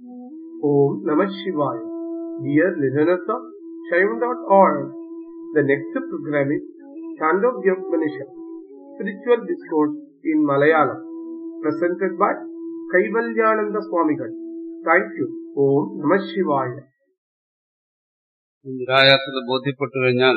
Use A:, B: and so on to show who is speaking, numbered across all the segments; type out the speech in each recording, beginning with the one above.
A: Om Namah Shivaya. Dear listeners of Shaivan.org, the next program is Chandogya Upanishad, Spiritual Discourse in Malayalam, presented by Kaivalyananda Swamigal. Thank you. Om Namah Shivaya.
B: നിരായാസത ബോധ്യപ്പെട്ടു കഴിഞ്ഞാൽ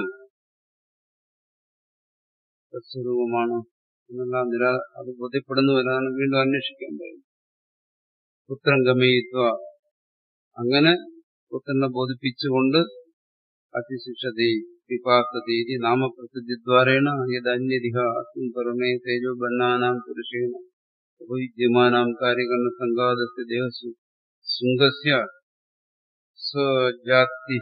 B: സ്വരൂപമാണ് എന്നെല്ലാം നിരാ അത് ബോധ്യപ്പെടുന്നു വരാണ് വീണ്ടും അന്വേഷിക്കാൻ കഴിയും പുത്രൻ ഗമയിത്വ അങ്ങനെ പുത്രനെ ബോധിപ്പിച്ചുകൊണ്ട് അതിശിക്ഷതി പിപാസതി നാമപ്രസിദ്ധിദ്വാരേണ യദന്യതിഹാസ്മിൻ പരമേ തേജോ ബന്നാനാം പുരുഷേണ ഉപയുജ്യമാനാം കാര്യകരണ സംഘാതസ്യ ദേഹസു ശൃംഗസ്യ സ്വജാതി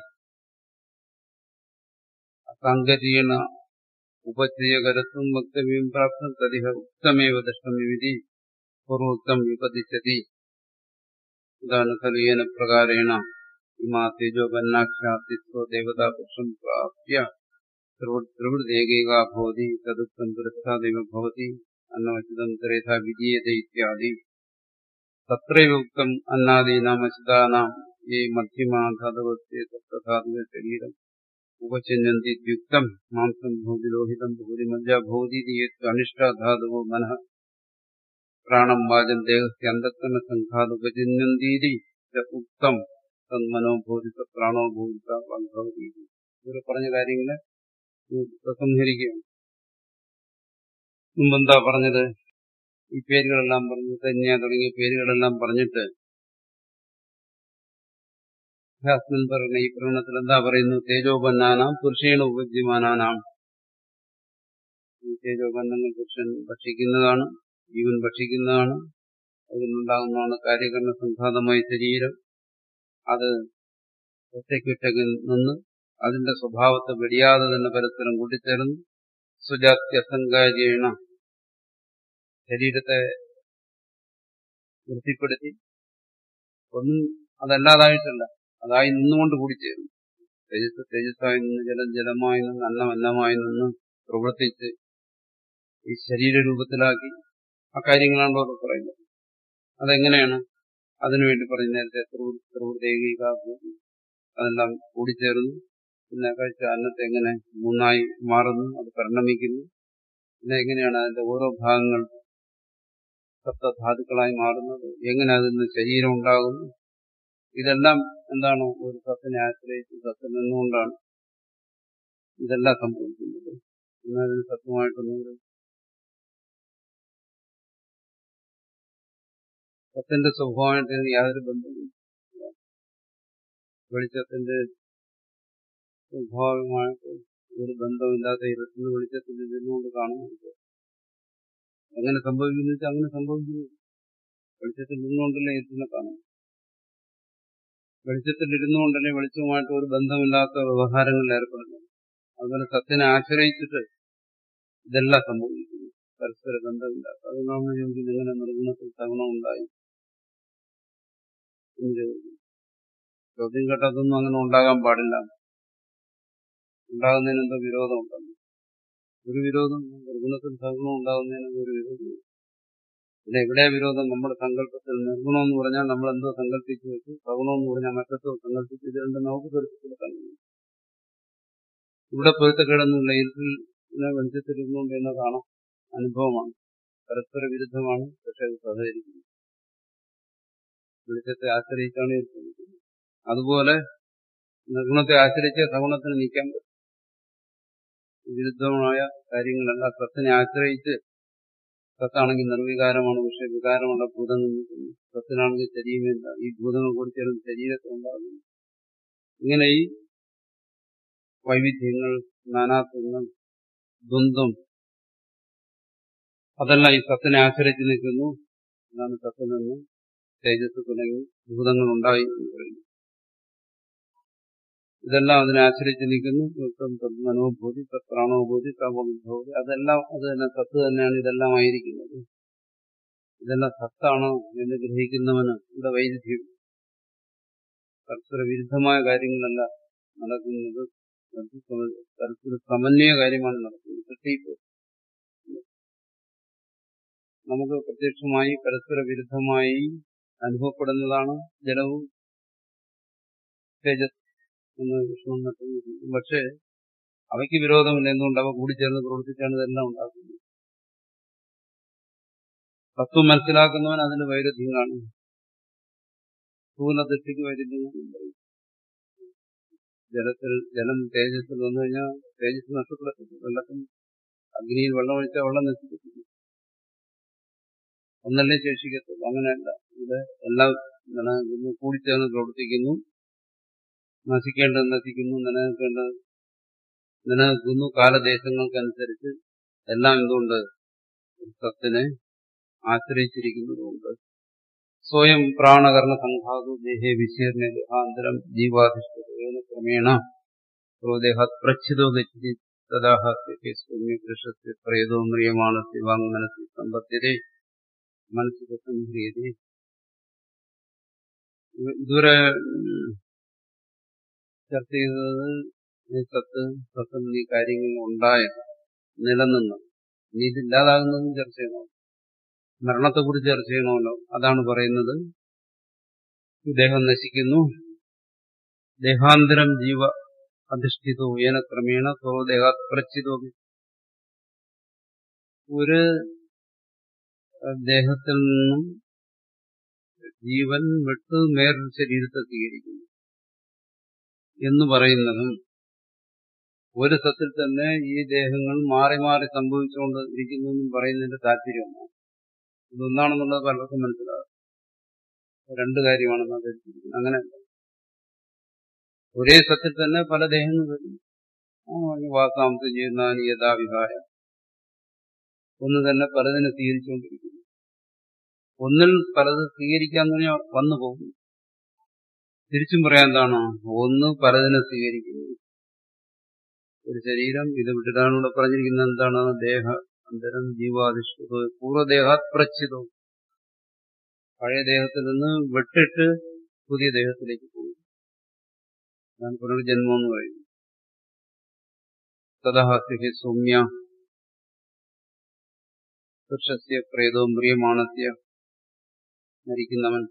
B: സാങ്കര്യേണ ഉപചയകരത്വം വക്തവ്യം പ്രാപ്തം തദിഹ ഉക്തമേവ ദഷ്ടമിതി പൂർവോക്തം വിപതിച്ചതി ഇതാണ് കലിയേന പ്രകാരേണ ഇമാ തേജോപന്നാഖ്യാതിത്വ ദേവതാപുരുഷം പ്രാപ്യ ത്രിവൃദേകൈകാ ഭവതി തദുക്തം പുരസ്ഥാദേവ ഭവതി അന്നവചിതം ത്രേധാ വിധീയത ഇത്യാദി തത്രൈവ ഉക്തം അന്നാദീനാമചിതാനാം യേ മധ്യമാ ധാതവസ്യ തത്ധാതുവ ശരീരം ഉപചന്യന്തിയുക്തം മാംസം ഭൂതി ലോഹിതം ഭൂതി മജ്ജ ഭൂതി അനിഷ്ടാധാതുവോ മനഃ പ്രാണം വാചം ദേഹസ്യ അന്തക്കന സംഘാത് ഉപചന്യന്തീതി ഉക്തം തന്മനോ ഭൂതിത പ്രാണോ ഭൂതിത ഭവതി ഇവർ പറഞ്ഞ കാര്യങ്ങളെ ഉപസംഹരിക്കുകയാണ് മുമ്പെന്താ പറഞ്ഞത് ഈ പേരുകളെല്ലാം പറഞ്ഞു തന്യ തുടങ്ങിയ പേരുകളെല്ലാം പറഞ്ഞിട്ട് അസ്മിൻ പറയുന്ന ഈ പ്രകടനത്തിൽ എന്താ പറയുന്നു തേജോപന്നാനാം പുരുഷേണ ഉപജ്യമാനാനാം ഈ തേജോപന്നങ്ങൾ പുരുഷൻ ഭക്ഷിക്കുന്നതാണ് ജീവൻ ഭക്ഷിക്കുന്നതാണ് അതിനുണ്ടാകുന്നതാണ് കാര്യകരണ സംഘാതമായ ശരീരം അത് ഒറ്റയ്ക്കൊറ്റകിൽ നിന്ന് അതിന്റെ സ്വഭാവത്തെ വെടിയാതെ തന്നെ പരസ്പരം കൂട്ടിച്ചേർന്ന് സുജാത്യസങ്കാര്യേണ ശരീരത്തെ വൃത്തിപ്പെടുത്തി ഒന്നും അതല്ലാതായിട്ടല്ല അതായി നിന്നുകൊണ്ട് കൂടിച്ചേരുന്നു തേജസ് തേജസ്സായി നിന്ന് ജലം ജലമായി നിന്ന് അന്നം അന്നമായി നിന്ന് പ്രവർത്തിച്ച് ഈ ശരീരരൂപത്തിലാക്കി ആ കാര്യങ്ങളാണല്ലോ അത് പറയുന്നത് അതെങ്ങനെയാണ് അതിനുവേണ്ടി പറഞ്ഞ നേരത്തെ ത്രിവൃതേകിക അതെല്ലാം കൂടിച്ചേർന്നു പിന്നെ കഴിച്ച അന്നത്തെ എങ്ങനെ മൂന്നായി മാറുന്നു അത് പരിണമിക്കുന്നു പിന്നെ എങ്ങനെയാണ് അതിന്റെ ഓരോ ഭാഗങ്ങൾ സപ്തധാതുക്കളായി മാറുന്നത് എങ്ങനെ അതിൽ നിന്ന് ശരീരം ഉണ്ടാകുന്നു ഇതെല്ലാം എന്താണ് ഒരു സത്തിനെ ആശ്രയിച്ച് സത്തിൽ നിന്നുകൊണ്ടാണ് ഇതെല്ലാം സംഭവിക്കുന്നത് എന്നതിന് സത്യമായിട്ടൊന്നും സത്തിന്റെ സ്വഭാവമായിട്ട് യാതൊരു ബന്ധമില്ല വെളിച്ചത്തിന്റെ സ്വഭാവമായിട്ട് ഒരു ബന്ധമില്ലാത്ത ഇരുട്ടിന് വെളിച്ചത്തിൽ ഇരുന്നുകൊണ്ട് കാണുന്നുണ്ട് എങ്ങനെ സംഭവിക്കുന്നു വെച്ചാൽ അങ്ങനെ സംഭവിക്കുന്നു വെളിച്ചത്തിൽ നിന്നുകൊണ്ടല്ലേ ഇരുട്ടിനെ കാണുന്നു വെളിച്ചത്തിൽ ഇരുന്നുകൊണ്ടല്ലേ വെളിച്ചവുമായിട്ട് ഒരു ബന്ധമില്ലാത്ത വ്യവഹാരങ്ങളിൽ ഏർപ്പെടുന്നു അതുപോലെ സത്തിനെ ആശ്രയിച്ചിട്ട് ഇതെല്ലാം സംഭവിക്കുന്നു പരസ്പര ബന്ധമില്ലാത്ത അതുകൊണ്ടാണ് ചോദിക്കുന്നത് ഇങ്ങനെ നിർഗുണത്തിൽ തവണ ഉണ്ടായി ചോദ്യം കേട്ടതൊന്നും അങ്ങനെ ഉണ്ടാകാൻ പാടില്ല ഉണ്ടാകുന്നതിന് എന്തോ വിരോധം ഉണ്ടെന്ന് ഒരു വിരോധം നിർഗുണത്തിൽ സഗുണം ഉണ്ടാകുന്നതിന് ഒരു വിരോധം പിന്നെ എവിടെ വിരോധം നമ്മുടെ സങ്കല്പത്തിൽ നിർഗുണം എന്ന് പറഞ്ഞാൽ നമ്മൾ എന്തോ സങ്കല്പിച്ചു വെച്ചു സഗുണം എന്ന് പറഞ്ഞാൽ മറ്റത്തോ സങ്കല്പിച്ചു ഇത് രണ്ടും നമുക്ക് പൊരുത്തപ്പെടുത്താൻ കഴിയും ഇവിടെ പൊരുത്തക്കേടൊന്നുമില്ല ഇരുട്ടിനെ വെളിച്ചത്തിരുന്നുകൊണ്ട് എന്ന് കാണാം അനുഭവമാണ് പരസ്പര വിരുദ്ധമാണ് പക്ഷെ അത് സഹകരിക്കുന്നു വെളിച്ചത്തെ ആശ്രയിച്ചാണ് ഇരിക്കുന്നത് അതുപോലെ നിർഗുണത്തെ ആശ്രയിച്ച് സഗുണത്തിന് നിൽക്കാൻ പറ്റും വിരുദ്ധമായ കാര്യങ്ങളല്ല സത്തിനെ ആശ്രയിച്ച് സത്താണെങ്കിൽ നിർവികാരമാണ് പക്ഷെ വികാരമുള്ള ഭൂതങ്ങൾ നിൽക്കുന്നു സത്തിനാണെങ്കിൽ ശരീരമില്ല ഈ ഭൂതങ്ങൾ കൂടി ചേർന്ന് ശരീരത്തിൽ ഉണ്ടാകുന്നു ഇങ്ങനെ ഈ വൈവിധ്യങ്ങൾ നാനാത്വങ്ങൾ ദ്വന്ദ്വം അതെല്ലാം ഈ സത്തിനെ ആശ്രയിച്ച് നിൽക്കുന്നു അതാണ് സത്തിൽ നിന്ന് തേജസ് തുടങ്ങി ഭൂതങ്ങൾ ഉണ്ടായി എന്ന് പറയുന്നു ഇതെല്ലാം അതിനെ ആശ്രയിച്ച് നിൽക്കുന്നു മനോഭൂതി പ്രാണോഭൂതി തമോഭൂതി അതെല്ലാം അത് തന്നെ സത്ത് തന്നെയാണ് ഇതെല്ലാം ആയിരിക്കുന്നത് ഇതെല്ലാം സത്താണ് എന്ന് ഗ്രഹിക്കുന്നവന് ഇവിടെ വൈരുദ്ധ്യം പരസ്പര വിരുദ്ധമായ കാര്യങ്ങളല്ല നടക്കുന്നത് പരസ്പര സമന്വയ കാര്യമാണ് നടക്കുന്നത് സൃഷ്ടിപ്പ് നമുക്ക് പ്രത്യക്ഷമായി പരസ്പര വിരുദ്ധമായി അനുഭവപ്പെടുന്നതാണ് ജലവും തേജസ് എന്ന് വിഷ്ണു മറ്റും പക്ഷേ അവയ്ക്ക് വിരോധമില്ല എന്തുകൊണ്ട് അവ കൂടിച്ചേർന്ന് പ്രവർത്തിച്ചാണ് ഇതെല്ലാം ഉണ്ടാക്കുന്നത് തത്വം മനസ്സിലാക്കുന്നവൻ അതിന് വൈരുദ്ധ്യം കാണും സ്ഥൂലദൃഷ്ടിക്ക് വൈരുദ്ധ്യം കാണും പറയും ജലത്തിൽ ജലം തേജസ്സിൽ വന്നു കഴിഞ്ഞാൽ തേജസ് നഷ്ടപ്പെടത്തില്ല വെള്ളത്തിൽ അഗ്നിയിൽ വെള്ളം ഒഴിച്ചാൽ വെള്ളം നശിക്കത്തില്ല ഒന്നല്ലേ ശേഷിക്കത്തുള്ളൂ അങ്ങനെയല്ല ഇത് എല്ലാം എന്താണ് കൂടിച്ചേർന്ന് പ്രവർത്തിക്കുന്നു നശിക്കേണ്ടത് നശിക്കുന്നു നിലനിൽക്കേണ്ടത് നിലനിൽക്കുന്നു കാലദേശങ്ങൾക്കനുസരിച്ച് എല്ലാം എന്തുകൊണ്ട് സത്തിനെ ആശ്രയിച്ചിരിക്കുന്നതുകൊണ്ട് സ്വയം പ്രാണകർണ സംഘാതു ദേഹേ വിശീർണ ദേഹാന്തരം ജീവാധിഷ്ഠിതേന ക്രമേണ ദേഹാത് പ്രച്ഛിതോ ഗച്ഛതി തഥാഹസ്യ സൗമ്യ പുരുഷസ്യ പ്രേതോ മ്രിയമാണസ്യ വാങ്മനസ്യ സമ്പത്തിരെ മനസ്സിൽ സംഹ്രിയതേ ഇതുവരെ ചർച്ച ചെയ്തത് ഈ സത്ത് സത്ത് ഈ കാര്യങ്ങൾ ഉണ്ടായത് നിലനിന്ന് ഇനി ഇതില്ലാതാകുന്നതും ചർച്ച ചെയ്യണം മരണത്തെക്കുറിച്ച് ചർച്ച ചെയ്യണമല്ലോ അതാണ് പറയുന്നത് ദേഹം നശിക്കുന്നു ദേഹാന്തരം ജീവ അധിഷ്ഠിതോ ഏന ക്രമേണ സോ ദേഹാപ്രച്ചിതോ ഒരു ദേഹത്തിൽ നിന്നും ജീവൻ വിട്ട് വേറൊരു ശരീരത്തെ സ്വീകരിക്കുന്നു എന്ന് പറയുന്നതും ഒരു സത്തിൽ തന്നെ ഈ ദേഹങ്ങൾ മാറി മാറി സംഭവിച്ചുകൊണ്ട് ഇരിക്കുന്നു എന്നും പറയുന്നതിന്റെ താല്പര്യമാണ് ഇതൊന്നാണെന്നുള്ളത് പലർക്കും മനസ്സിലാകും രണ്ട് കാര്യമാണെന്ന് അത് അങ്ങനെ ഒരേ സത്തിൽ തന്നെ പല ദേഹങ്ങൾ വരുന്നു വാസാംസം ചെയ്യുന്ന യഥാവിഹാര ഒന്ന് തന്നെ പലതിനെ സ്വീകരിച്ചുകൊണ്ടിരിക്കുന്നു ഒന്നിൽ പലത് സ്വീകരിക്കാന്ന് പറഞ്ഞാൽ വന്നു പോകും തിരിച്ചും പറയാൻ എന്താണ് ഒന്ന് പലതിനെ സ്വീകരിക്കുന്നു ഒരു ശരീരം ഇത് വിട്ടിട്ടാണ് ഇവിടെ പറഞ്ഞിരിക്കുന്നത് എന്താണ് ദേഹ അന്തരം ജീവാധിഷ്ഠിതോ പൂർവ്വദേഹാത്പ്രച്ഛിതോ പഴയ ദേഹത്തിൽ നിന്ന് വിട്ടിട്ട് പുതിയ ദേഹത്തിലേക്ക് പോകും ഞാൻ പുനർജന്മം എന്ന് പറയുന്നു തഥാസ്യ സൗമ്യ പുരുഷസ്യ പ്രേതോ മ്രിയമാണസ്യ മരിക്കുന്നവൻ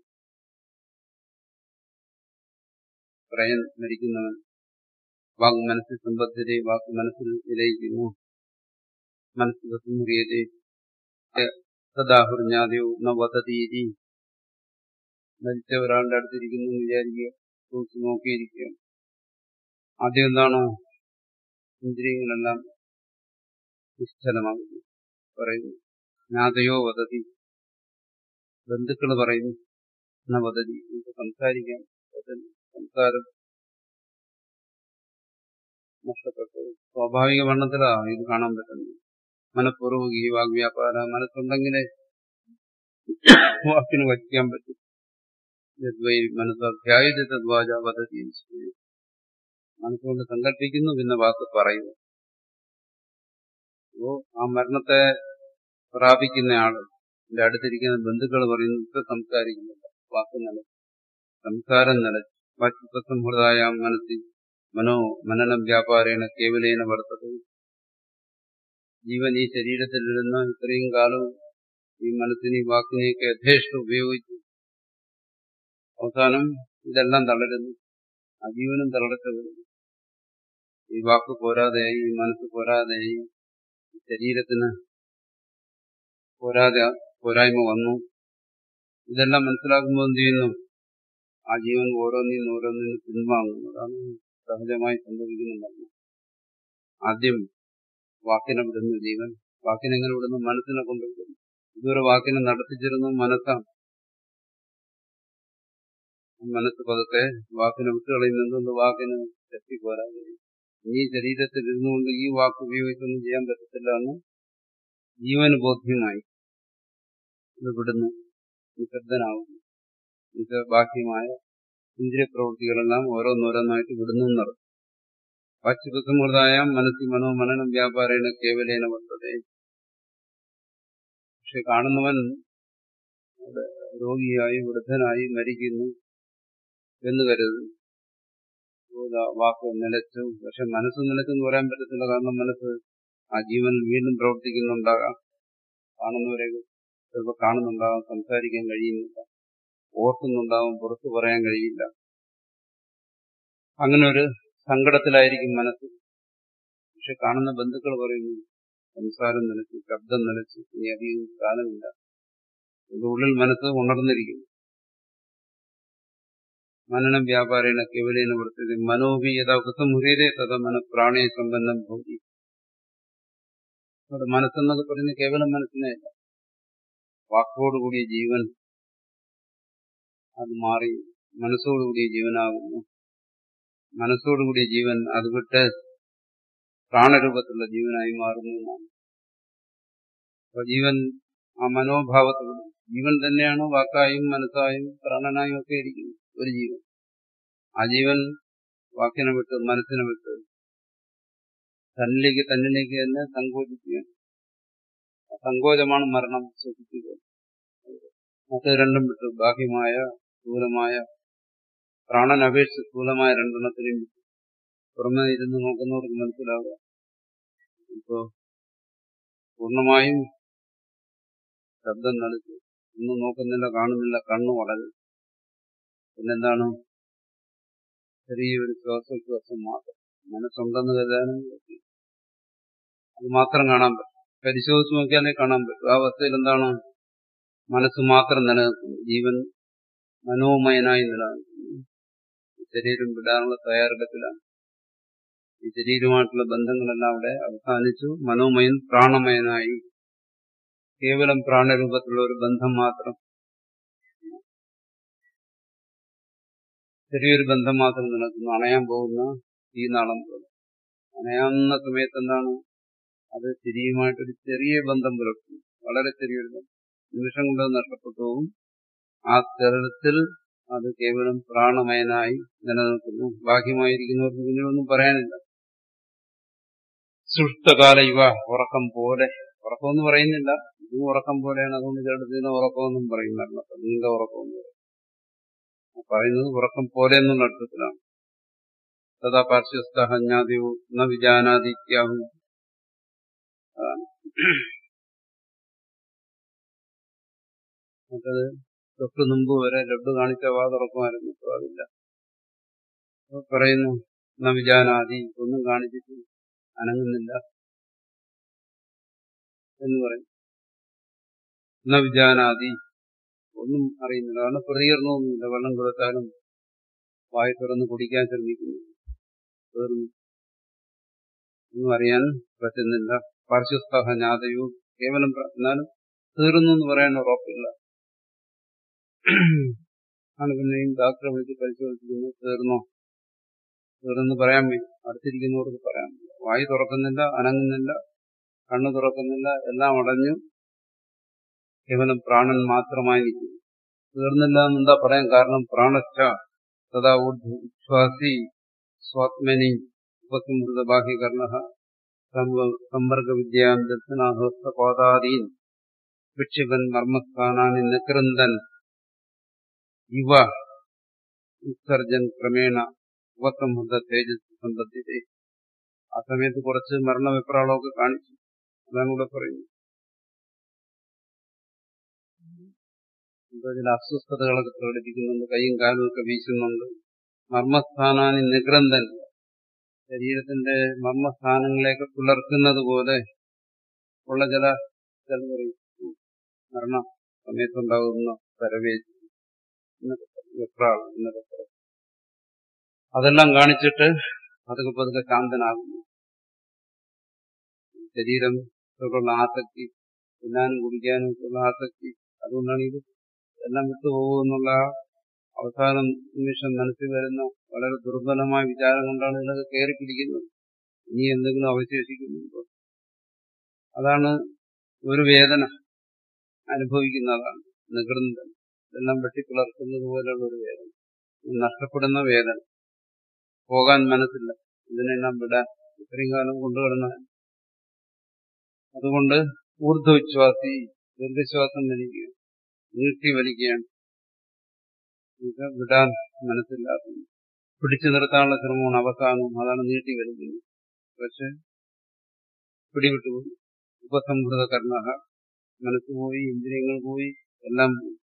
B: പ്രയൻ മരിക്കുന്നവൻ വാഗ് മനസ്സിൽ സമ്പത്തിരെ വാക്ക് മനസ്സിൽ വിലയിക്കുന്നു മനസ്സിൽ മുറിയതേ സദാഹുർഞ്ഞാതെയോ ന വതതീരി മരിച്ച ഒരാളുടെ അടുത്തിരിക്കുന്നു എന്ന് വിചാരിക്കുക സൂക്ഷിച്ച് നോക്കിയിരിക്കുക ആദ്യം എന്താണോ ഇന്ദ്രിയങ്ങളെല്ലാം നിശ്ചലമാകുന്നു പറയുന്നു ജ്ഞാതയോ വതതി ബന്ധുക്കൾ പറയുന്നു എന്ന വതതി നമുക്ക് സംസാരിക്കാൻ സംസാരം നഷ്ടപ്പെട്ടു സ്വാഭാവിക വർണ്ണത്തിലാണ് ഇത് കാണാൻ പറ്റുന്നത് മനഃപൂർവ്വം ഈ വാഗ്വ്യാപാര മനസ്സുണ്ടെങ്കിലേ വാക്കിന് വയ്ക്കാൻ പറ്റും യദ്വൈ മനസ്സാധ്യായത് തദ്വാച വധതി മനസ്സുകൊണ്ട് സങ്കല്പിക്കുന്നു പിന്നെ വാക്ക് പറയുന്നു അപ്പോ ആ മരണത്തെ പ്രാപിക്കുന്ന ആള് എന്റെ അടുത്തിരിക്കുന്ന ബന്ധുക്കൾ പറയുന്നു ഇപ്പൊ സംസാരിക്കുന്നില്ല വാക്ക് നിലച്ചു സംസാരം നിലച്ചു വാക്യസംഹൃതായ മനസ്സിൽ മനോ മനനം വ്യാപാരേണ കേവലേന വർത്തത് ജീവൻ ഈ ശരീരത്തിലിരുന്ന ഇത്രയും കാലവും ഈ മനസ്സിനെയും വാക്കിനെയൊക്കെ യഥേഷ്ടം ഉപയോഗിച്ചു അവസാനം ഇതെല്ലാം തളരുന്നു ആ ജീവനും തളർച്ച വരുന്നു ഈ വാക്ക് പോരാതെയായി ഈ മനസ്സ് പോരാതെയായി ശരീരത്തിന് പോരാതെ പോരായ്മ വന്നു ഇതെല്ലാം മനസ്സിലാക്കുമ്പോൾ എന്ത് ചെയ്യുന്നു ആ ജീവൻ ഓരോന്നിനും ഓരോന്നിനും പിൻവാങ്ങുന്നു അതാണ് സഹജമായി സംഭവിക്കുന്നുണ്ടാകുന്നു ആദ്യം വാക്കിനെ വിടുന്നു ജീവൻ വാക്കിനെങ്ങനെ വിടുന്നു മനസ്സിനെ കൊണ്ടുവിടുന്നു ഇതുവരെ വാക്കിനെ നടത്തിച്ചിരുന്നു മനസ്സാണ് മനസ്സ് പതുക്കെ വാക്കിനെ വിട്ടുകളയുന്നത് വാക്കിന് ശക്തിപോരാതെ ഈ ശരീരത്തിൽ ഇരുന്നുകൊണ്ട് ഈ വാക്ക് ഉപയോഗിച്ചൊന്നും ചെയ്യാൻ പറ്റത്തില്ല എന്ന് ജീവന് ബോധ്യമായി ഇത് വിടുന്നു നിശബ്ദനാവുന്നു ഇത് ബാഹ്യമായ ഇന്ദ്രിയ പ്രവൃത്തികളെല്ലാം ഓരോന്നോരോന്നായിട്ട് വിടുന്നു എന്നറിയും വാച്യസമൃതായ മനസ്സി മനോമനനം വ്യാപാരേണ കേവലേന വർത്തതേ പക്ഷെ കാണുന്നവൻ രോഗിയായി വൃദ്ധനായി മരിക്കുന്നു എന്ന് കരുതുന്നു വാക്ക് നിലച്ചു പക്ഷെ മനസ്സ് നിലച്ചെന്ന് പറയാൻ പറ്റത്തില്ല കാരണം മനസ്സ് ആ ജീവനിൽ വീണ്ടും പ്രവർത്തിക്കുന്നുണ്ടാകാം കാണുന്നവരെ ചിലപ്പോൾ കാണുന്നുണ്ടാകാം സംസാരിക്കാൻ കഴിയുന്നില്ല ഓർക്കുന്നുണ്ടാവും പുറത്തു പറയാൻ കഴിയില്ല അങ്ങനെ ഒരു സങ്കടത്തിലായിരിക്കും മനസ്സ് പക്ഷെ കാണുന്ന ബന്ധുക്കൾ പറയുന്നു സംസാരം നിലച്ചു ശബ്ദം നിലച്ചു ഇനി അധികം കാലമില്ല ഇത് ഉള്ളിൽ മനസ്സ് ഉണർന്നിരിക്കുന്നു മനനം വ്യാപാരേണ കേവലേന വൃത്തി മനോവി യഥാ ഉപസംഹൃതേ തഥ മന പ്രാണേ സമ്പന്നം ഭൂതി അവിടെ മനസ്സെന്നൊക്കെ പറയുന്നത് കേവലം മനസ്സിനെ വാക്കോടുകൂടിയ ജീവൻ അത് മാറി മനസ്സോടുകൂടിയ ജീവനാകുന്നു മനസ്സോടുകൂടിയ ജീവൻ അത് വിട്ട് പ്രാണരൂപത്തിലുള്ള ജീവനായി മാറുന്നു എന്നാണ് അപ്പൊ ജീവൻ ആ മനോഭാവത്തോട് ജീവൻ തന്നെയാണ് വാക്കായും മനസ്സായും പ്രാണനായും ഒക്കെ ഇരിക്കുന്നത് ഒരു ജീവൻ ആ ജീവൻ വാക്കിനെ വിട്ട് മനസ്സിനെ വിട്ട് തന്നിലേക്ക് തന്നിലേക്ക് തന്നെ സങ്കോചിക്കുക സങ്കോചമാണ് മരണം സൂചിപ്പിക്കുക മറ്റ് രണ്ടും വിട്ട് ബാഹ്യമായ സ്ഥൂലമായ പ്രാണൻ അപേക്ഷിച്ച് സ്ഥൂലമായ രണ്ടെണ്ണത്തിനെയും വിട്ടു പുറമെ ഇരുന്ന് നോക്കുന്നവർക്ക് മനസ്സിലാവുക ഇപ്പോ പൂർണ്ണമായും ശബ്ദം നടിച്ചു ഒന്നും നോക്കുന്നില്ല കാണുന്നില്ല കണ്ണു വളരെ പിന്നെന്താണ് ചെറിയൊരു ശ്വാസോച്ഛ്വാസം മാത്രം മനസ്സുണ്ടെന്ന് കരുതാനും അത് മാത്രം കാണാൻ പറ്റും പരിശോധിച്ച് നോക്കിയാലേ കാണാൻ പറ്റും ആ അവസ്ഥയിൽ എന്താണ് മനസ്സ് മാത്രം നിലനിൽക്കുന്നു ജീവൻ മനോമയനായി നിലനിൽക്കുന്നു ശരീരം വിടാനുള്ള തയ്യാറെടുപ്പിലാണ് ഈ ശരീരമായിട്ടുള്ള ബന്ധങ്ങളെല്ലാം അവിടെ അവസാനിച്ചു മനോമയൻ പ്രാണമയനായി കേവലം പ്രാണരൂപത്തിലുള്ള ഒരു ബന്ധം മാത്രം ചെറിയൊരു ബന്ധം മാത്രം നിലനിൽക്കുന്നു അണയാൻ പോകുന്ന ഈ നാളം പോലെ അണയാവുന്ന സമയത്ത് എന്താണ് അത് ശരിയുമായിട്ടൊരു ചെറിയ ബന്ധം പുലർത്തുന്നു വളരെ ചെറിയൊരു ബന്ധം നിമിഷം കൊണ്ട് നഷ്ടപ്പെട്ടു പോകും ആ തരത്തിൽ അത് കേവലം പ്രാണമയനായി നിലനിൽക്കുന്നു ബാഹ്യമായിരിക്കുന്നവർക്ക് പിന്നീടൊന്നും പറയാനില്ല സുഷ്ടകാല ഇവ ഉറക്കം പോലെ ഉറക്കമെന്ന് പറയുന്നില്ല ഇതും ഉറക്കം പോലെയാണ് അതുകൊണ്ട് ചേട്ടത്തിന് ഉറക്കമെന്നും പറയും മരണത്തെ നീണ്ട ഉറക്കമെന്ന് പറയും പറയുന്നത് ഉറക്കം പോലെ എന്നുള്ള അർത്ഥത്തിലാണ് തഥാ പാർശ്വസ്ഥഹഞ്ഞാദിയോ ന വിജാനാദിത്യാഹു അതാണ് മറ്റത് തൊട്ട് മുമ്പ് വരെ ലഡ്ഡു കാണിച്ച വാ തുറക്കുമായിരുന്നു ഇപ്പോൾ അതില്ല പറയുന്നു ന വിജാനാദി ഒന്നും കാണിച്ചിട്ട് അനങ്ങുന്നില്ല എന്ന് പറയും ന വിജാനാദി ഒന്നും അറിയുന്നില്ല കാരണം പ്രതികരണമൊന്നുമില്ല വെള്ളം കൊടുത്താലും വായി തുറന്ന് കുടിക്കാൻ ശ്രമിക്കുന്നു തീർന്നു ഒന്നും അറിയാൻ പറ്റുന്നില്ല പാർശ്വസ്ഥ ജ്ഞാതയോ കേവലം എന്നാലും തീർന്നു എന്ന് പറയാൻ ഉറപ്പില്ല ആണ് പിന്നെയും ഡോക്ടറെ വിളിച്ച് പരിശോധിക്കുന്നു തീർന്നോ തീർന്ന് പറയാൻ അടുത്തിരിക്കുന്നവർക്ക് പറയാൻ വായി തുറക്കുന്നില്ല അനങ്ങുന്നില്ല കണ്ണു തുറക്കുന്നില്ല എല്ലാം അടഞ്ഞു കേവലം പ്രാണൻ മാത്രമായി നിൽക്കുന്നു തീർന്നില്ല എന്നെന്താ പറയാൻ കാരണം പ്രാണശ്ച തഥാ ഉച്ഛ്വാസി സ്വാത്മനി ഉപസംഹൃത ബാഹ്യകർണ സമ്പർക്കവിദ്യാം ദർശനാഹസ്തപാദാദീൻ വിക്ഷിപൻ മർമ്മസ്ഥാനാനി നികൃന്ദൻ ഇവ ഉത്സർജൻ ക്രമേണ ഉപസംഹൃത തേജസ് സമ്പത്തിത്തെ ആ സമയത്ത് കുറച്ച് മരണവിപ്രാളമൊക്കെ കാണിച്ചു അതാണ് ഇവിടെ പറയുന്നത് ചില അസ്വസ്ഥതകളൊക്കെ പ്രകടിപ്പിക്കുന്നുണ്ട് കൈയും കാലും ഒക്കെ വീശുന്നുണ്ട് മർമ്മസ്ഥാനാനി നിഗ്രന്ഥൻ ശരീരത്തിന്റെ മർമ്മസ്ഥാനങ്ങളെയൊക്കെ പുലർക്കുന്നത് പോലെ ഉള്ള ചില ചില പറയും മരണ സമയത്തുണ്ടാകുന്ന പരവേശം വെപ്രാളം എന്നൊക്കെ പറയും അതെല്ലാം കാണിച്ചിട്ട് അതൊക്കെ പതുക്കെ ശാന്തനാകുന്നു ശരീരം ോടുള്ള ആസക്തി തിന്നാനും കുടിക്കാനും ഒക്കെയുള്ള ആസക്തി അതുകൊണ്ടാണ് ഇത് എല്ലാം വിട്ടുപോകുമെന്നുള്ള അവസാന നിമിഷം മനസ്സിൽ വരുന്ന വളരെ ദുർബലമായ വിചാരം കൊണ്ടാണ് ഇതിനൊക്കെ കയറി പിടിക്കുന്നത് ഇനി എന്തെങ്കിലും അവശേഷിക്കുന്നുണ്ടോ അതാണ് ഒരു വേദന അനുഭവിക്കുന്നതാണ് നികൃന്തം ഇതെല്ലാം വെട്ടിപ്പിളർക്കുന്നത് പോലെയുള്ള ഒരു വേദന നഷ്ടപ്പെടുന്ന വേദന പോകാൻ മനസ്സില്ല ഇതിനെല്ലാം വിടാൻ ഇത്രയും കാലം കൊണ്ടുവരുന്ന അതുകൊണ്ട് ഊർധ്വവിശ്വാസി ദീർഘശ്വാസം വലിക്കുക നീട്ടി വലിക്കുകയാണ് ഇത് വിടാൻ മനസ്സില്ലാത്തത് പിടിച്ചു നിർത്താനുള്ള ശ്രമമാണ് അവസാനവും അതാണ് നീട്ടി വലിക്കുന്നത് പക്ഷെ പിടിവിട്ടുപോയി ഉപസംഹൃത കർണ മനസ്സ് പോയി ഇന്ദ്രിയങ്ങൾ പോയി എല്ലാം പോയി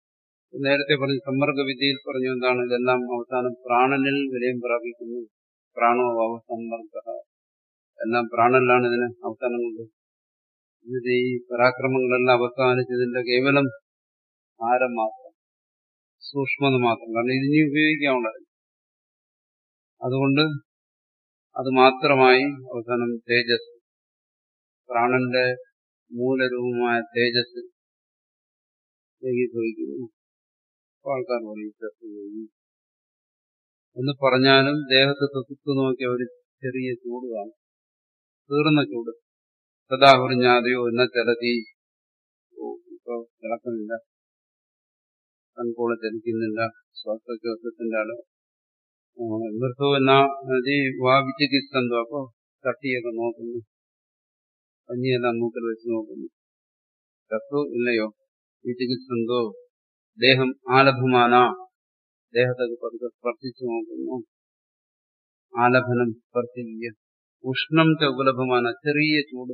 B: നേരത്തെ പറഞ്ഞു സമ്മർദ്ദ വിദ്യയിൽ പറഞ്ഞു എന്താണ് ഇതെല്ലാം അവസാനം പ്രാണനിൽ വിലയം പ്രാപിക്കുന്നു പ്രാണോ അവസമ്മർദ്ദ എല്ലാം പ്രാണനിലാണ് ഇതിന് അവസാനം കൊണ്ട് ഇതിന്റെ ഈ പരാക്രമങ്ങളെല്ലാം അവസാനിച്ചതിന്റെ കേവലം ഭാരം മാത്രം സൂക്ഷ്മത മാത്രം കാരണം ഇതിനി ഉപയോഗിക്കാനുള്ളത് അതുകൊണ്ട് അത് മാത്രമായി അവസാനം തേജസ് പ്രാണന്റെ മൂലരൂപമായ തേജസ് ഏകീഭവിക്കുന്നു ആൾക്കാർ പറയും ചത്തുപോയി എന്ന് പറഞ്ഞാലും ദേഹത്തെ തൊട്ടു നോക്കി ഒരു ചെറിയ ചൂട് കാണും തീർന്ന ചൂട് സദാ കുറിഞ്ഞാതെയോ എന്ന ചലതി ഇപ്പൊ കിടക്കുന്നില്ല കൺപോളെ ചലിക്കുന്നില്ല ശ്വാസോച്ഛ്വാസത്തിന്റെ ആള് എന്തോ എന്നാ നദി വാവിച്ചിക്കിസ്തന്തോ അപ്പൊ തട്ടിയൊക്കെ നോക്കുന്നു കഞ്ഞിയെല്ലാം മൂക്കിൽ വെച്ച് നോക്കുന്നു ചത്തു ഇല്ലയോ വിചികിത്സന്തോ ദേഹം ആലഭമാന ദേഹത്തൊക്കെ പതുക്കെ സ്പർശിച്ചു നോക്കുന്നു ആലഭനം സ്പർശിക്കുക ഉഷ്ണം ച ഉപലഭമാണ് ചെറിയ ചൂട്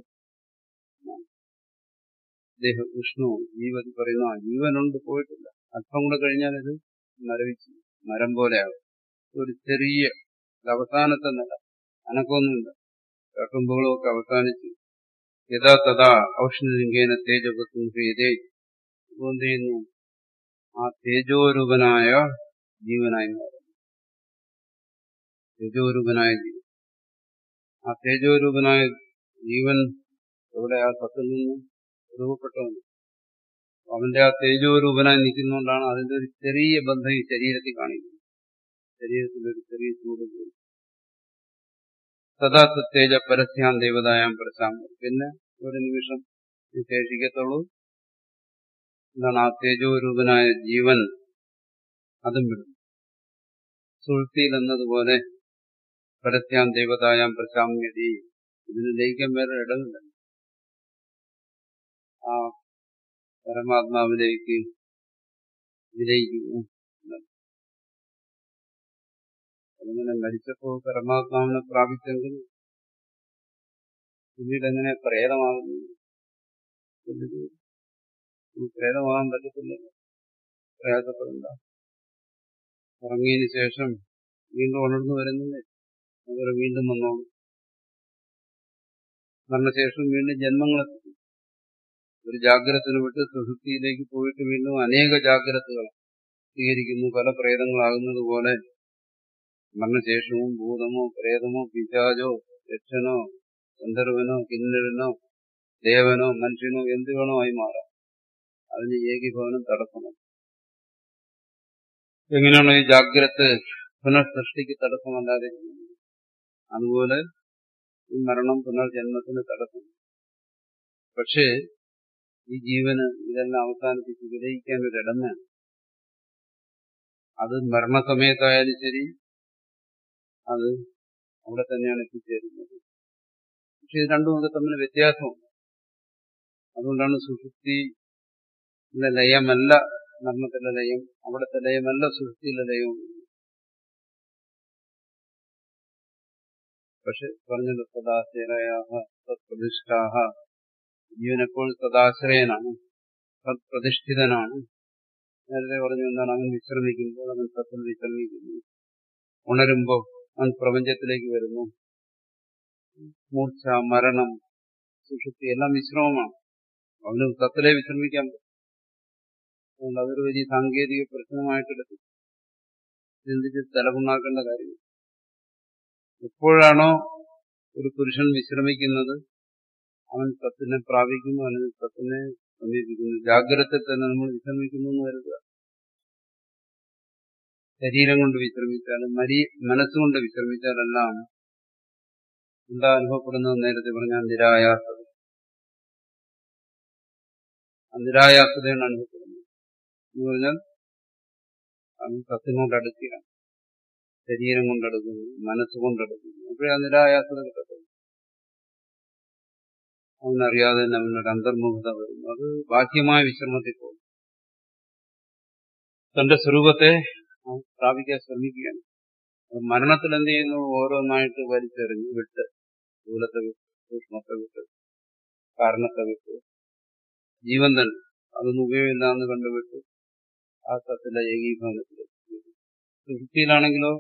B: ദേഹം ഉഷ്ണവും ജീവൻ പറയുന്നു ആ ജീവനുണ്ട് പോയിട്ടില്ല അല്പം കൂടെ കഴിഞ്ഞാൽ ഇത് മരവിച്ച് മരം പോലെയാകും ഒരു ചെറിയ അവസാനത്തെ നില അനക്കൊന്നുമില്ല കട്ടുമ്പുകളും ഒക്കെ അവസാനിച്ച് യഥാ തഥാ ഔഷ്ണലിംഗേന തേജോപത്തും ചെയ്തേ എന്ത് ചെയ്യുന്നു ആ തേജോരൂപനായ ജീവനായി മാറും തേജോരൂപനായ ജീവൻ ആ തേജോരൂപനായ ജീവൻ ഇവിടെ ആ സത്തിൽ നിന്ന് രൂപപ്പെട്ടവൻ അവന്റെ ആ തേജോരൂപനായി നിൽക്കുന്നതുകൊണ്ടാണ് അതിന്റെ ഒരു ചെറിയ ബന്ധം ഈ ശരീരത്തിൽ കാണിക്കുന്നത് ശരീരത്തിൽ ഒരു ചെറിയ ചൂട് പോയി സദാ തേജ പരസ്യാം ദേവതായാം പരസ്യാം പിന്നെ ഒരു നിമിഷം ശേഷിക്കത്തുള്ളൂ എന്താണ് ആ തേജോരൂപനായ ജീവൻ അതും വിടും സുൽത്തിയിൽ എന്നതുപോലെ പരസ്യാം ദേവതായാം പ്രശാമ്യതി ഇതിന് ലയിക്കാൻ വേറെ ഇടമില്ല ആ പരമാത്മാവിലേക്ക് വിലയിക്കുന്നു അതിങ്ങനെ മരിച്ചപ്പോ പരമാത്മാവിനെ പ്രാപിച്ചെങ്കിൽ പിന്നീട് എങ്ങനെ പ്രേതമാകുന്നു പ്രേതമാകാൻ പറ്റത്തില്ല പ്രയാസപ്പെടണ്ട ഉറങ്ങിയതിനു ശേഷം വീണ്ടും ഉണർന്നു വരുന്നില്ലേ അതുപോലെ വീണ്ടും വന്നോളൂ മരണശേഷം വീണ്ടും ജന്മങ്ങളെത്തി ഒരു ജാഗ്രതത്തിന് വിട്ട് സുഹൃത്തിയിലേക്ക് പോയിട്ട് വീണ്ടും അനേക ജാഗ്രതകൾ സ്വീകരിക്കുന്നു പല പ്രേതങ്ങളാകുന്നത് പോലെ മരണശേഷവും ഭൂതമോ പ്രേതമോ പിശാചോ യക്ഷനോ ഗന്ധർവനോ കിന്നരനോ ദേവനോ മനുഷ്യനോ എന്ത് വേണോ ആയി മാറാം അതിന് ഏകീഭവനം തടസ്സമാണ് എങ്ങനെയാണോ ഈ ജാഗ്രത പുനഃസൃഷ്ടിക്ക് തടസ്സമല്ലാതെ അതുപോലെ ഈ മരണം പുനർജന്മത്തിന് തടസ്സം പക്ഷേ ഈ ജീവന് ഇതെല്ലാം അവസാനിപ്പിച്ച് വിലയിക്കാൻ ഒരു ഇടം വേണം അത് മരണസമയത്തായാലും ശരി അത് അവിടെ തന്നെയാണ് എത്തിച്ചേരുന്നത് പക്ഷെ ഇത് രണ്ടും ഒക്കെ തമ്മിൽ വ്യത്യാസമുണ്ട് അതുകൊണ്ടാണ് സുഷുപ്തിയിലെ ലയമല്ല മരണത്തിലെ ലയം അവിടുത്തെ ലയമല്ല സുഷുപ്തിയിലെ ലയം പക്ഷെ പറഞ്ഞത് സദാശ്രയാഹ സത്പ്രതിഷ്ഠാഹ ജീവനെപ്പോൾ സദാശ്രയനാണ് സത്പ്രതിഷ്ഠിതനാണ് നേരത്തെ പറഞ്ഞു എന്താണ് അവൻ വിശ്രമിക്കുമ്പോൾ അവൻ സത്തിൽ വിശ്രമിക്കുന്നു ഉണരുമ്പോൾ അവൻ പ്രപഞ്ചത്തിലേക്ക് വരുന്നു മൂർച്ച മരണം സുഷുപ്തി എല്ലാം വിശ്രമമാണ് അവന് സത്തിലെ വിശ്രമിക്കാൻ പറ്റും അതുകൊണ്ട് അതൊരു വലിയ സാങ്കേതിക പ്രശ്നമായിട്ടെടുത്ത് ചിന്തിച്ച് തലമുണ്ടാക്കേണ്ട കാര്യം എപ്പോഴാണോ ഒരു പുരുഷൻ വിശ്രമിക്കുന്നത് അവൻ സത്തിനെ പ്രാപിക്കുന്നു അല്ലെങ്കിൽ സത്തിനെ സമീപിക്കുന്നു ജാഗ്രതയിൽ തന്നെ നമ്മൾ വിശ്രമിക്കുന്നു എന്ന് കരുതുക ശരീരം കൊണ്ട് വിശ്രമിച്ചാലും മരി മനസ്സുകൊണ്ട് വിശ്രമിച്ചാലെല്ലാം എന്താ അനുഭവപ്പെടുന്നത് നേരത്തെ പറഞ്ഞ നിരായാസത നിരായാസതയാണ് അനുഭവപ്പെടുന്നത് എന്ന് പറഞ്ഞാൽ അവൻ സത്തിനോട് അടുക്കുകയാണ് ശരീരം കൊണ്ടെടുക്കുന്നു മനസ്സുകൊണ്ടെടുക്കുന്നു അപ്പോഴേ ആ നിരായാസത കിട്ടത്തുള്ളൂ അവനറിയാതെ തന്നെ അവനൊരു അന്തർമുഖത വരുന്നു അത് ബാഹ്യമായ വിശ്രമത്തിൽ പോകും തന്റെ സ്വരൂപത്തെ പ്രാപിക്കാൻ ശ്രമിക്കുകയാണ് മരണത്തിൽ എന്ത് ചെയ്യുന്നു ഓരോന്നായിട്ട് വലിച്ചെറിഞ്ഞ് വിട്ട് സ്ഥൂലത്തെ വിട്ട് സൂക്ഷ്മത്തെ വിട്ട് കാരണത്തെ വിട്ട് ജീവൻ തന്നെ അതൊന്നും ഉപയോഗമില്ല എന്ന് കണ്ടുവിട്ട് ആ സത്തിന്റെ ഏകീഭവനത്തിൽ സുഷുപ്തിയിലാണെങ്കിലോ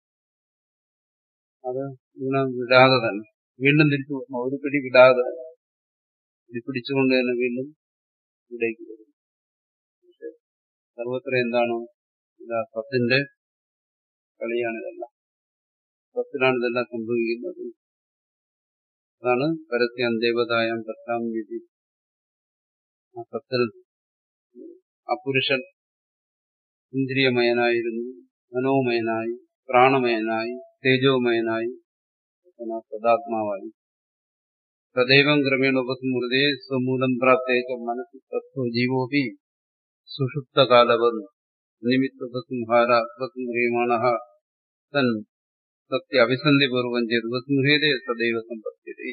B: അത് ഇങ്ങനെ വിടാതെ തന്നെ വീണ്ടും തിരിച്ചു വരണം. ഒരു പിടി വിടാതെ തന്നെ. ഇത് പിടിച്ചുകൊണ്ട് തന്നെ വീണ്ടും ഇവിടേക്ക് വരും പക്ഷെ സർവത്ര എന്താണ് ഇതാ സത്തിന്റെ കളിയാണ് ഇതെല്ലാം സത്തിലാണ് ഇതെല്ലാം സംഭവിക്കുന്നത് അതാണ് പരസ്യം ദേവതായം പത്താം വിധി ആ സത്തിൽ ആ പുരുഷൻ ഇന്ദ്രിയമയനായിരുന്നു മനോമയനായി പ്രാണമയനായി തേജോമയനായി പിന്നെ സദാത്മാവായി സദൈവം ക്രമേണ ഉപസ്മൃതേ സ്വമൂലം പ്രാപ്തേച്ച മനസ്സിൽ തത്വ ജീവോപി സുഷുപ്തകാലവൻ നിമിത്തുപസംഹാര ഉപസംഹ്രിയമാണ തൻ സത്യ അഭിസന്ധിപൂർവം ചെയ്ത് ഉപസംഹ്രിയതേ സദൈവ സമ്പദ്ധ്യതേ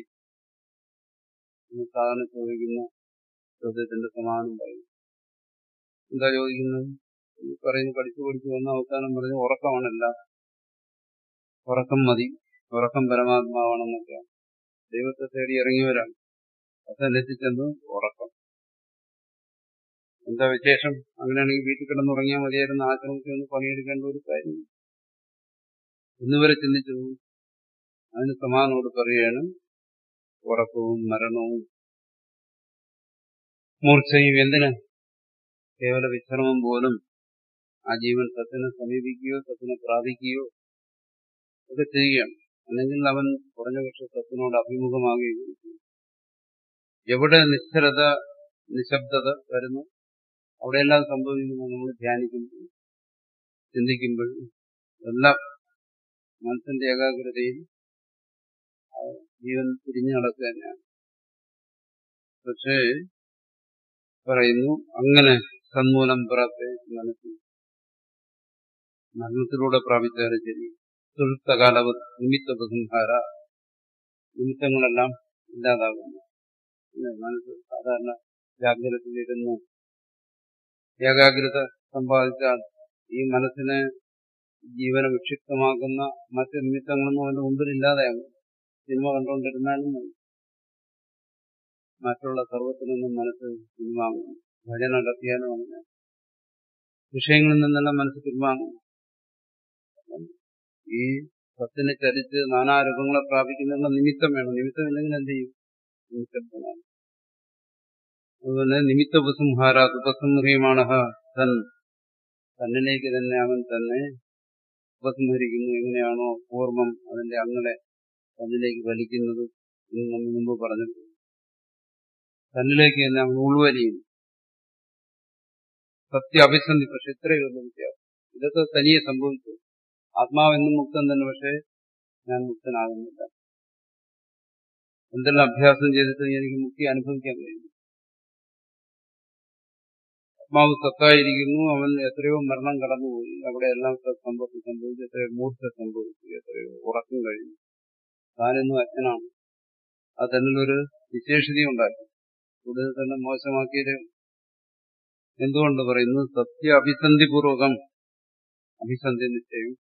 B: സാധാരണ ചോദിക്കുന്ന ചോദ്യത്തിന്റെ സമാനം പറയും എന്താ ചോദിക്കുന്നത് ഈ പറയുന്നു പഠിച്ചു പഠിച്ചു വന്ന അവസാനം പറഞ്ഞു ഉറക്കമാണല്ല ഉറക്കം മതി ഉറക്കം പരമാത്മാവാണെന്നൊക്കെ ദൈവത്തെ തേടി ഇറങ്ങിയവരാണ് അതെത്തിച്ചെന്ന് ഉറക്കം എന്താ വിശേഷം അങ്ങനെയാണെങ്കിൽ വീട്ടിൽ കിടന്നുറങ്ങിയാൽ മതിയായിരുന്നു ആശ്രമത്തിൽ ഒന്ന് പണിയെടുക്കേണ്ട ഒരു കാര്യം ഇന്നുവരെ ചിന്തിച്ചു അതിന് സമാനോട് പറയുകയാണ് ഉറക്കവും മരണവും മൂർച്ചയും എന്തിന് കേവല വിശ്രമം പോലും ആ ജീവൻ സത്തിനെ സമീപിക്കുകയോ സത്തിനെ പ്രാപിക്കുകയോ ഒക്കെ ചെയ്യുകയാണ് അല്ലെങ്കിൽ അവൻ കുറഞ്ഞ പക്ഷെ സത്തിനോട് അഭിമുഖമാകുകയും ചെയ്യും. എവിടെ നിശ്ചലത നിശബ്ദത വരുന്നു അവിടെയെല്ലാം സംഭവിക്കുന്നു നമ്മൾ ധ്യാനിക്കുമ്പോൾ ചിന്തിക്കുമ്പോൾ എല്ലാം മനസ്സിന്റെ ഏകാഗ്രതയിൽ ആ ജീവൻ തിരിഞ്ഞു നടക്കുക തന്നെയാണ് പക്ഷേ പറയുന്നു അങ്ങനെ സന്മൂലം പ്രാപ്തി മനസ്സിൽ മരണത്തിലൂടെ പ്രാപിച്ചാലും ശരി സുഹൃത്തകാലവ നിമിത്ത ഉപസംഹാര നിമിത്തങ്ങളെല്ലാം ഇല്ലാതാകുന്നു പിന്നെ മനസ്സ് സാധാരണ ജാഗ്രതയിലിരുന്ന് ഏകാഗ്രത സമ്പാദിച്ചാൽ ഈ മനസ്സിനെ ജീവനെ വിക്ഷിപ്തമാക്കുന്ന മറ്റ് നിമിത്തങ്ങളൊന്നും അവന്റെ മുമ്പിൽ ഇല്ലാതെയാകും സിനിമ കണ്ടുകൊണ്ടിരുന്നാലും മതി. മറ്റുള്ള സർവത്തിൽ നിന്നും മനസ്സ് പിൻവാങ്ങും ഭജന നടത്തിയാലും അങ്ങനെ വിഷയങ്ങളിൽ നിന്നെല്ലാം മനസ്സ് പിൻവാങ്ങും ഈ സത്തിനെ ചരിച്ച് നാനാരൂപങ്ങളെ പ്രാപിക്കുന്നതിനുള്ള നിമിത്തം വേണം നിമിത്തം ഇല്ലെങ്കിൽ എന്ത് ചെയ്യും നിമിത്തമാണ് അതുപോലെ നിമിത്ത ഉപസംഹാരാത് ഉപസംഹരിയമാണ് തൻ തന്നിലേക്ക് തന്നെ അവൻ തന്നെ ഉപസംഹരിക്കുന്നു എങ്ങനെയാണോ പൂർവം അതിന്റെ അങ്ങളെ തന്നിലേക്ക് വലിക്കുന്നത് എന്ന് നമ്മൾ മുമ്പ് പറഞ്ഞിട്ടുണ്ട് തന്നിലേക്ക് തന്നെ അവൻ ഉൾവലിയുന്നു സത്യ അഭിസന്ധി പക്ഷെ ഇത്രയേ ഉള്ളൂ വ്യത്യാസം ഇതൊക്കെ തനിയെ സംഭവിച്ചു ആത്മാവെന്നും മുക്തൻ തന്നെ പക്ഷേ ഞാൻ മുക്തനാകുന്നില്ല എന്തെല്ലാം അഭ്യാസം ചെയ്തിട്ട് എനിക്ക് മുക്തി അനുഭവിക്കാൻ കഴിയും ആത്മാവ് സത്തായിരിക്കുന്നു അവൻ എത്രയോ മരണം കടന്നുപോയി അവിടെ എല്ലാം സംഭവം സംഭവിച്ചു എത്രയോ മൂർച്ച സംഭവിച്ചു എത്രയോ ഉറക്കം കഴിഞ്ഞു താനെന്നും അച്ഛനാണ് അത് തന്നിലൊരു വിശേഷതയുണ്ടാക്കി കൂടുതൽ തന്നെ മോശമാക്കിയത് എന്തുകൊണ്ട് പറയുന്നു സത്യ അഭിസന്ധിപൂർവകം അഭിസന്ധി നിശ്ചയം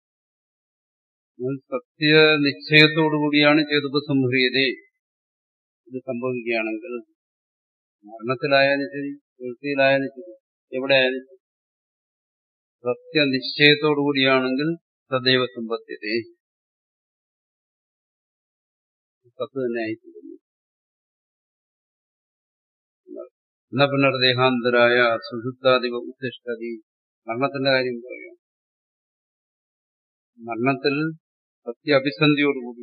B: സത്യ നിശ്ചയത്തോടുകൂടിയാണ് ചേതുപസംഹ്രിയതേ ഇത് സംഭവിക്കുകയാണെങ്കിൽ മരണത്തിലായാലും ശരി വൃത്തിയിലായാലും ശരി എവിടെയായാലും ശരി സത്യനിശ്ചയത്തോടുകൂടിയാണെങ്കിൽ സദൈവ സമ്പദ്ധ്യത സത്ത് തന്നെ ആയിത്തീരുന്നു എന്ന പുനർദേഹാന്തരായ സുഷുപ്താധിപ ഉത്തിഷ്ഠതി മരണത്തിന്റെ കാര്യം പറയാം മരണത്തിൽ സത്യ അഭിസന്ധിയോടുകൂടി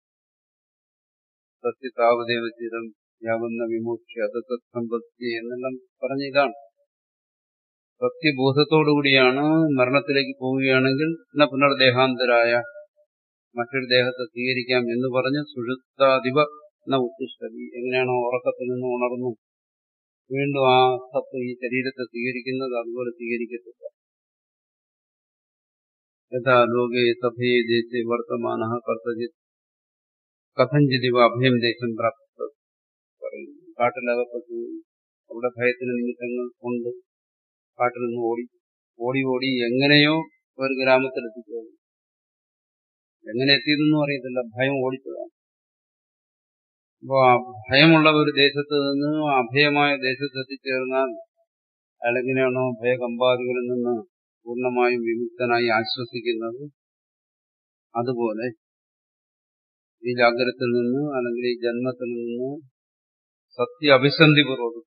B: സത്യതാവദേവ ചിരം യാവുന്ന വിമോക്ഷ അതൊക്കെ സമ്പത്തി എന്നെല്ലാം പറഞ്ഞ ഇതാണ് സത്യബോധത്തോടുകൂടിയാണ് മരണത്തിലേക്ക് പോവുകയാണെങ്കിൽ എന്ന പുനർദേഹാന്തരായ മറ്റൊരു ദേഹത്തെ സ്വീകരിക്കാം എന്ന് പറഞ്ഞ് സുഷുപ്താധിപ എന്ന ഉത്തിഷ്ഠതി എങ്ങനെയാണോ ഉറക്കത്തിൽ നിന്ന് ഉണർന്നു വീണ്ടും ആ സത്ത് ഈ ശരീരത്തെ സ്വീകരിക്കുന്നത് അതുപോലെ സ്വീകരിക്കത്തില്ല യഥാ ലോകേ സഭയെ ദേശേ വർത്തമാന കർത്തജിത് കഥഞ്ചിതിവ അഭയം ദേശം പ്രാപ്ത പറയുന്നു കാട്ടിലകപ്പെട്ടു അവിടെ ഭയത്തിന് നിമിത്തങ്ങൾ കൊണ്ട് കാട്ടിൽ നിന്ന് ഓടി ഓടി ഓടി എങ്ങനെയോ ഒരു ഗ്രാമത്തിലെത്തിച്ചോളൂ എങ്ങനെ എത്തിയതെന്നും അറിയത്തില്ല ഭയം ഓടിച്ചതാണ് അപ്പോ ആ ഭയമുള്ള ഒരു ദേശത്ത് നിന്ന് അഭയമായ ദേശത്ത് എത്തിച്ചേർന്നാൽ അയാളെങ്ങനെയാണോ ഭയകമ്പാദികളിൽ നിന്ന് പൂർണ്ണമായും വിമുക്തനായി ആശ്വസിക്കുന്നത് അതുപോലെ ഈ ജാഗ്രതത്തിൽ നിന്ന് അല്ലെങ്കിൽ ഈ ജന്മത്തിൽ നിന്ന് സത്യ അഭിസന്ധിപൂർവ്വം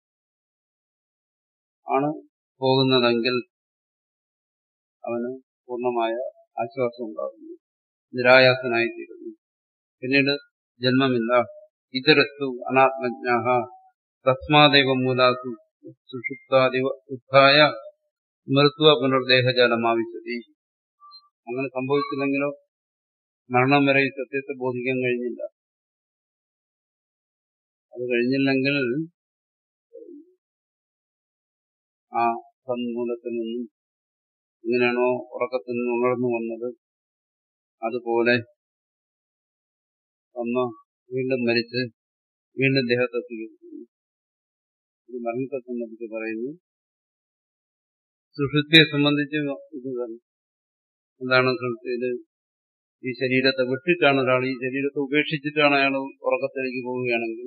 B: ആണ് പോകുന്നതെങ്കിൽ അവന് പൂർണ്ണമായ ആശ്വാസം ഉണ്ടാകുന്നു നിരായാസനായിത്തീരുന്നു പിന്നീട് ജന്മമില്ല ഇതരസ്തു അനാത്മജ്ഞാഹ തസ്മാദേവ മൂലാസു സുഷുപ്താദിവ ഉത്ഥായ മൃത്വ പുനർദേഹജലമാവിശതി അങ്ങനെ സംഭവിച്ചില്ലെങ്കിലോ മരണം വരെ ഈ സത്യത്തെ ബോധിക്കാൻ കഴിഞ്ഞില്ല അത് കഴിഞ്ഞില്ലെങ്കിൽ ആ സന്മൂലത്തിൽ നിന്നും എങ്ങനെയാണോ ഉറക്കത്തിൽ നിന്ന് ഉണർന്നു വന്നത് അതുപോലെ വന്ന് വീണ്ടും മരിച്ച് വീണ്ടും ദേഹത്തെ സ്വീകരിക്കുന്നു ഇത് മരണത്തെ സംബന്ധിച്ച് പറയുന്നു സുഷുപ്തിയെ സംബന്ധിച്ച് ഇത് തന്നെ എന്താണ് ഇത് ഈ ശരീരത്തെ വിട്ടിട്ടാണ് ഒരാൾ ഈ ശരീരത്തെ ഉപേക്ഷിച്ചിട്ടാണ് അയാൾ ഉറക്കത്തിലേക്ക് പോവുകയാണെങ്കിൽ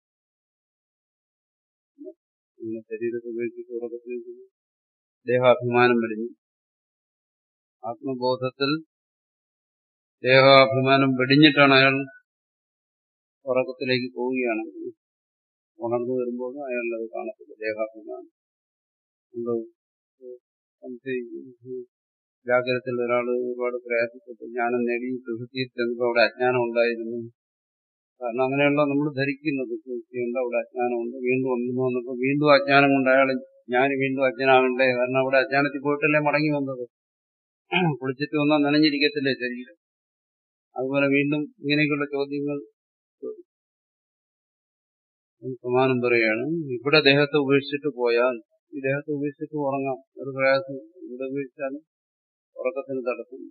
B: ശരീരത്തെ ഉപേക്ഷിച്ച് ഉറക്കത്തിലേക്ക് ദേഹാഭിമാനം വെടിഞ്ഞു ആത്മബോധത്തിൽ ദേഹാഭിമാനം വെടിഞ്ഞിട്ടാണ് അയാൾ ഉറക്കത്തിലേക്ക് പോവുകയാണെങ്കിൽ ഉണർന്നു വരുമ്പോൾ അയാളുടെ അത് കാണത്തില്ല ദേഹാഭിമാനം ജാഗ്രതത്തിൽ ഒരാൾ ഒരുപാട് പ്രയാസപ്പെട്ടു ജ്ഞാനം നേടി സുഹൃത്തിയിൽ ചെന്നപ്പോൾ അവിടെ അജ്ഞാനം ഉണ്ടായിരുന്നു കാരണം അങ്ങനെയുള്ള നമ്മൾ ധരിക്കുന്നത് സുഹൃത്തിയുണ്ട് അവിടെ അജ്ഞാനമുണ്ട് വീണ്ടും ഒന്നു വന്നപ്പോൾ വീണ്ടും അജ്ഞാനം കൊണ്ട് അയാൾ ഞാൻ വീണ്ടും അജ്ഞനാകണ്ടേ കാരണം അവിടെ അജ്ഞാനത്തിൽ പോയിട്ടല്ലേ മടങ്ങി വന്നത് കുളിച്ചിട്ട് വന്നാൽ നനഞ്ഞിരിക്കത്തില്ലേ ശരീരം അതുപോലെ വീണ്ടും ഇങ്ങനെയൊക്കെയുള്ള ചോദ്യങ്ങൾ സമാനം പറയുകയാണ് ഇവിടെ ദേഹത്തെ ഉപേക്ഷിച്ചിട്ട് പോയാൽ ഈ ദേഹത്തെ ഉപേക്ഷിച്ചിട്ട് ഉറങ്ങാം ഒരു പ്രയാസം ഇവിടെ ഉപേക്ഷിച്ചാലും ഉറക്കത്തിന് തടസ്സമില്ല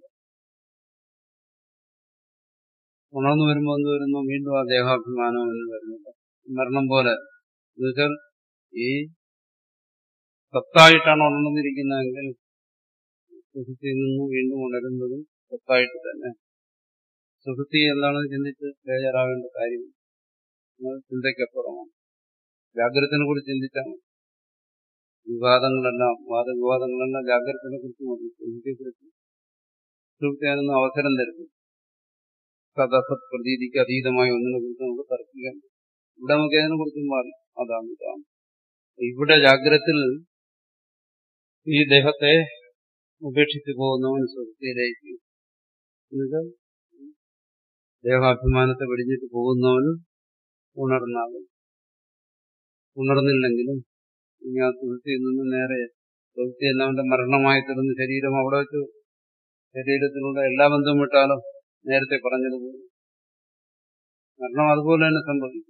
B: ഉണർന്നു വരുമ്പോൾ എന്ത് വരുന്നു വീണ്ടും ആ ദേഹാഭിമാനം എന്ന് വരുന്നില്ല മരണം പോലെ എന്നുവെച്ചാൽ ഈ സത്തായിട്ടാണ് ഉണർന്നിരിക്കുന്നതെങ്കിൽ സുഹൃത്തിയിൽ നിന്ന് വീണ്ടും ഉണരുന്നതും സത്തായിട്ട് തന്നെ സുഹൃത്തി എന്താണെന്ന് ചിന്തിച്ച് ബേജാറാവേണ്ട കാര്യം ചിന്തയ്ക്കപ്പുറമാണ് ജാഗ്രതത്തിനെ കുറിച്ച് ചിന്തിച്ചാൽ വിവാദങ്ങളെല്ലാം വാദവിവാദങ്ങളെല്ലാം ജാഗ്രതത്തിനെ കുറിച്ച് മതി സുഹൃത്തിയെ കുറിച്ച് സുഹൃത്തിയാനൊന്നും അവസരം തരുന്നു സദസത് പ്രതീതിക്ക് അതീതമായ ഒന്നിനെ കുറിച്ച് നമുക്ക് തർക്കിക്കാൻ ഇവിടെ നമുക്ക് അതിനെ കുറിച്ചും മാറി അതാണ് ഇതാണ് ഇവിടെ ജാഗ്രതത്തിൽ ഈ ദേഹത്തെ ഉപേക്ഷിച്ച് പോകുന്നവൻ സുഹൃത്തിയിലേക്ക് എന്നുവെച്ചാൽ ദേഹാഭിമാനത്തെ വെടിഞ്ഞിട്ട് പോകുന്നവന് ഉണർന്നാകും ഉണർന്നില്ലെങ്കിലും ഇനി ആ സുഹൃത്തിയിൽ നിന്ന് നേരെ സുഹൃത്തി എന്നവന്റെ മരണമായി തീർന്ന ശരീരം അവിടെ വെച്ച് ശരീരത്തിലൂടെ എല്ലാ ബന്ധവും വിട്ടാലോ നേരത്തെ പറഞ്ഞതുപോലെ മരണം അതുപോലെ തന്നെ സംഭവിക്കും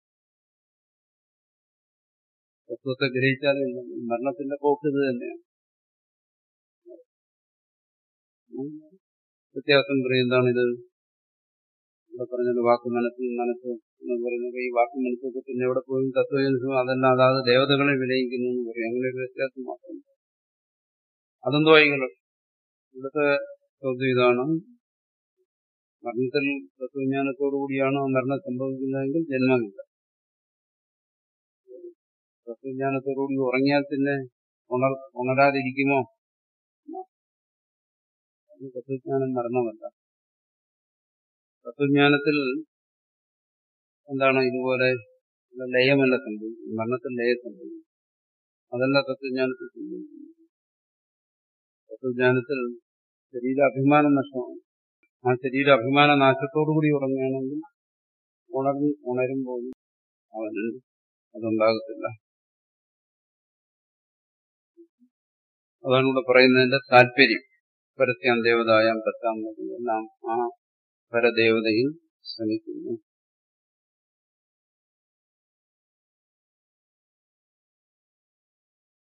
B: തത്വത്തെ ഗ്രഹിച്ചാലും മരണത്തിന്റെ പോക്ക് ഇത് തന്നെയാണ് വ്യത്യാസം പറയും എന്താണ് ഇത് ഇവിടെ പറഞ്ഞത് വാക്ക് മനസ്സ് മനസ്സ് എന്ന് പറയുന്നത് ഈ വാക്ക് മനസ്സൊക്കെ പിന്നെ എവിടെ പോയി തത്വജനസും അതെല്ലാം അതാത് ദേവതകളെ വിലയിക്കുന്നു എന്ന് പറയും അങ്ങനെ ഒരു വ്യത്യാസം മാത്രം അതെന്തോ ആയിക്കോട്ടെ ഇവിടുത്തെ ചോദ്യം ഇതാണ് മരണത്തിൽ തത്വജ്ഞാനത്തോടുകൂടിയാണ് മരണം സംഭവിക്കുന്നതെങ്കിൽ ജന്മമില്ല തത്വജ്ഞാനത്തോടുകൂടി ഉറങ്ങിയാൽ പിന്നെ ഉണർ ഉണരാതിരിക്കുമോ തത്വജ്ഞാനം മരണമല്ല തത്വജ്ഞാനത്തിൽ എന്താണ് ഇതുപോലെ ലയമല്ല സംഭവിക്കുന്നത് മരണത്തിൽ ലയം സംഭവിക്കും അതല്ല തത്വജ്ഞാനത്തിൽ സംഭവിക്കുന്നത് തത്വജ്ഞാനത്തിൽ ശരീരാഭിമാനം നഷ്ടമാണ് ആ ശരീര അഭിമാന നാശത്തോടുകൂടി ഉറങ്ങുകയാണെങ്കിൽ ഉണർന്ന് ഉണരുമ്പോൾ അവന് അതുണ്ടാകത്തില്ല അതാണ് ഇവിടെ പറയുന്നതിന്റെ താല്പര്യം പരസ്യാം ദേവതായാം പത്താം എല്ലാം ആ പരദേവതയിൽ ശ്രമിക്കുന്നു